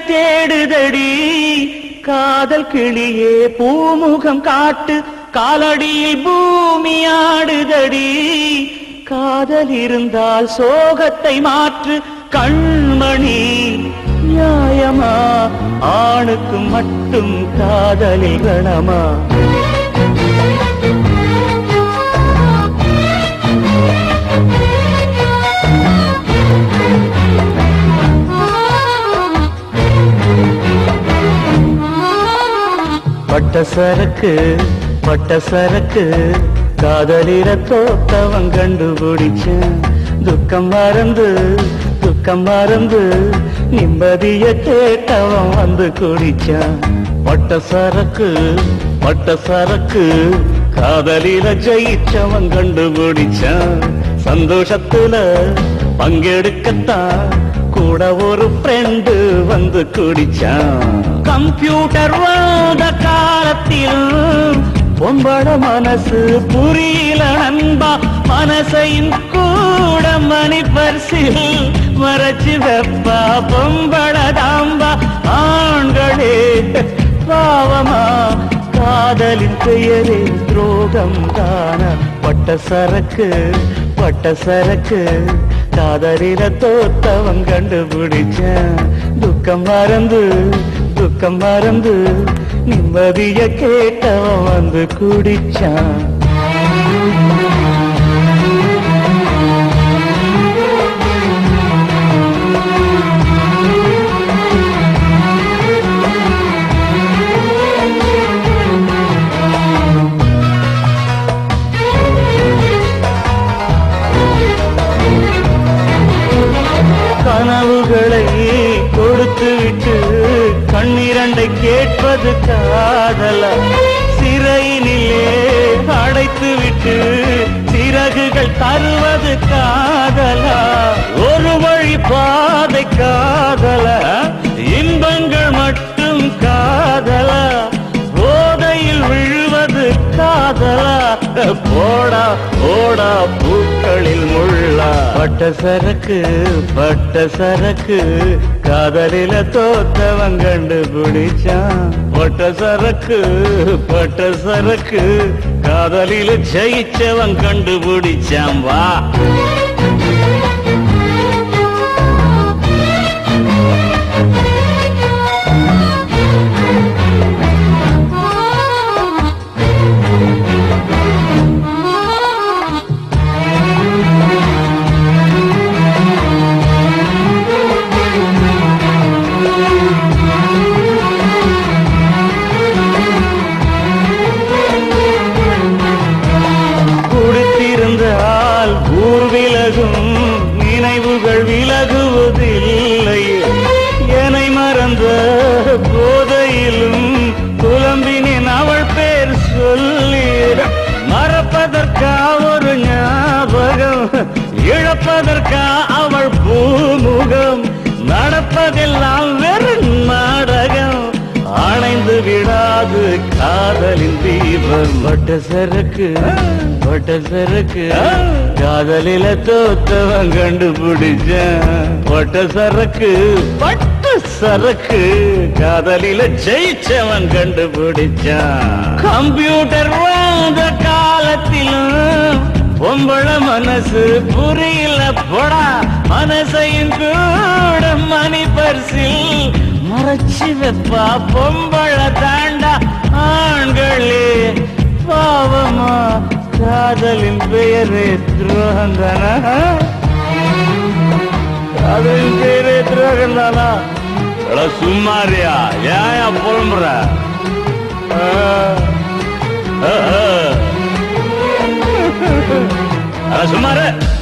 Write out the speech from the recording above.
தேடுதடி காதல் கிளியே பூமுகம் காட்டு காலடியில் பூமி ஆடுதடி காதல் இருந்தால் சோகத்தை மாற்று கண்மணி நியாயமா ஆணுக்கு மட்டும் காதலில் கணமா பட்ட சரக்கு பட்ட சரக்கு காதலிர தோத்தவன் கண்டுபிடிச்சேன் துக்கம் மறந்து துக்கம் மறந்து நிம்மதிய கேட்டவன் வந்து குடிச்சான் பட்ட சரக்கு பட்ட சரக்கு காதலில ஜெயிச்சவன் கண்டுபிடிச்சான் சந்தோஷத்துல பங்கெடுக்கத்தான் கூட ஒரு ஃப்ரெண்டு வந்து குடிச்சான் கம்ப்யூட்டர் வந்த காலத்தில் பொம்பட மனசு புரியல நண்பா மனசையும் கூட மணி பரிசில் மறைச்சு வெப்பா பொம்பட தாம்பா ஆண்களே பாவமா காதலின் பெயரே துரோகம் தான பட்ட சரக்கு பட்ட சரக்கு காதலில தோத்தவன் கண்டுபிடிச்சேன் துக்கம் மறந்து துக்கம் மறந்து நிம்மதிய கேட்டவன் வந்து குடிச்சான் கனவுகளை கொடுத்து விட்டு கண்ணிரண்டை கேட்பது காதலா சிறையினிலே அடைத்து விட்டு சிறகுகள் தருவது காதலா ஒரு வழி பாதை காதலா இன்பங்கள் மட்டும் காதலா போதையில் விழுவது காதலா போடா போடா பூக்களில் முள்ளா பட்ட சரக்கு பட்ட சரக்கு காதலில தோத்தவன் கண்டுபிடிச்சான் பட்ட சரக்கு பட்ட சரக்கு காதலில ஜெயிச்சவன் கண்டுபிடிச்சான் வா குடித்திருந்தால் ஊர் விலகும் நினைவுகள் விலகுவதில்லை என்னை மறந்த போதையிலும் புலம்பினேன் அவள் பேர் சொல்லி மறப்பதற்கா ஒரு ஞாபகம் இழப்பதற்கா அவள் பூமுகம் நடப்பதெல்லாம் வெறும் நாடகம் அணைந்து விடாது காதலின் தீபம் பட்ட சரக்கு பட்ட சரக்கு காதலில தோத்தவன் கண்டுபிடிச்சான் பட்ட சரக்கு பட்ட சரக்கு காதலில ஜெயிச்சவன் கண்டுபிடிச்சான் கம்ப்யூட்டர் வாழ்ந்த காலத்திலும் பொம்பள மனசு புரியல போடா மனசையும் கூட மணி பரிசில் மறைச்சு வைப்பா பொம்பள தாண்டா ஆண்களே பாவமா காதலின் பெயரே துரோகந்தானா காதலின் பெயரே துரோகம் தானா சும்மாரியா ஏன் புலம்புற ஆ, ஆ, ஆ. அட சும்மாரு